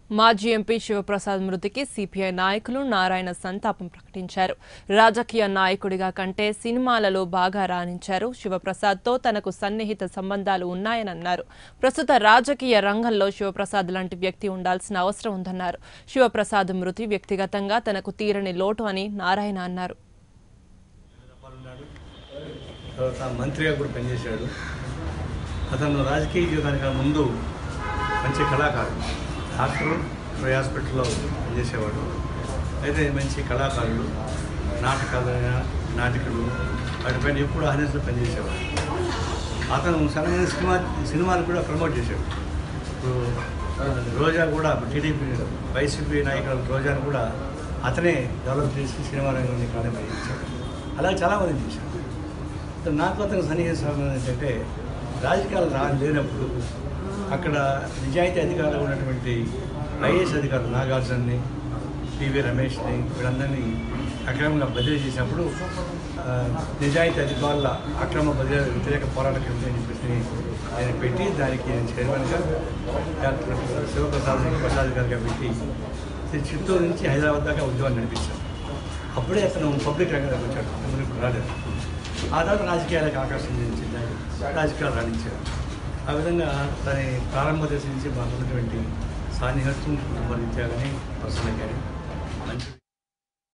మాజీ ఎంపీ శివప్రసాద్ మృతికి సిపిఐ నాయకులు నారాయణ సంతాపం ప్రకటించారు రాజకీయ నాయకుడిగా కంటే సినిమాలలో బాగా రాణించారు శివప్రసాద్తో తనకు సన్నిహిత సంబంధాలు ఉన్నాయని అన్నారు ప్రస్తుత రాజకీయ రంగంలో శివప్రసాద్ లాంటి వ్యక్తి ఉండాల్సిన అవసరం ఉందన్నారు శివప్రసాద్ మృతి వ్యక్తిగతంగా తనకు తీరని లోటు అని నారాయణ అన్నారు ఉన్నాడు తర్వాత మంత్రిగా కూడా పనిచేశాడు అతను రాజకీయ జీవితానికి ముందు మంచి కళాకారుడు డాక్టరు రై హాస్పిటల్లో పనిచేసేవాడు అయితే మంచి కళాకారుడు నాటకాలైన నాటికలు వాటిపైన ఎప్పుడు ఆహ్వానిస్తూ పనిచేసేవాడు అతను సరైన సినిమా సినిమాలు కూడా ప్రమోట్ చేశాడు ఇప్పుడు రోజా కూడా టీడీపీ వైసీపీ నాయకులు రోజాను కూడా అతనే డెవలప్ చేసి సినిమా రంగాన్ని ప్రారంభించాడు అలాగే చాలామంది చేశాడు సో నాకు అతను సన్నిహిత సంబంధం ఏంటంటే రాజకీయాలు రా లేనప్పుడు అక్కడ నిజాయితీ అధికారులు ఉన్నటువంటి ఐఏఎస్ అధికారులు నాగార్జున్ని పివి రమేష్ని వీళ్ళందరినీ అక్రమంగా బదిలీ చేసినప్పుడు ఆ, నిజాయితీ అధికారుల అక్రమ బదిలీ వ్యతిరేక పోరాట కమిటీ అని చెప్పేసి నేను పెట్టి దానికి నేను చైర్మన్గా డాక్టర్ శివప్రసాద్ ప్రసాద్ గారిగా పెట్టి చిత్తూరు నుంచి హైదరాబాద్ దాకా ఉద్యోగాన్ని నడిపించాను అప్పుడే అతను పబ్లిక్ రంగంలోకి వచ్చాడు ముందుకు రాలేదు ఆ తర్వాత రాజకీయాలకు ఆకర్షణ చెందించింది రాజకీయాలు రాణించాడు ఆ విధంగా దాని ప్రారంభ దశ నుంచి మాకున్నటువంటి సాన్నిహిత్యం కుటుంబ రీత్యా కానీ పర్సనల్ కానీ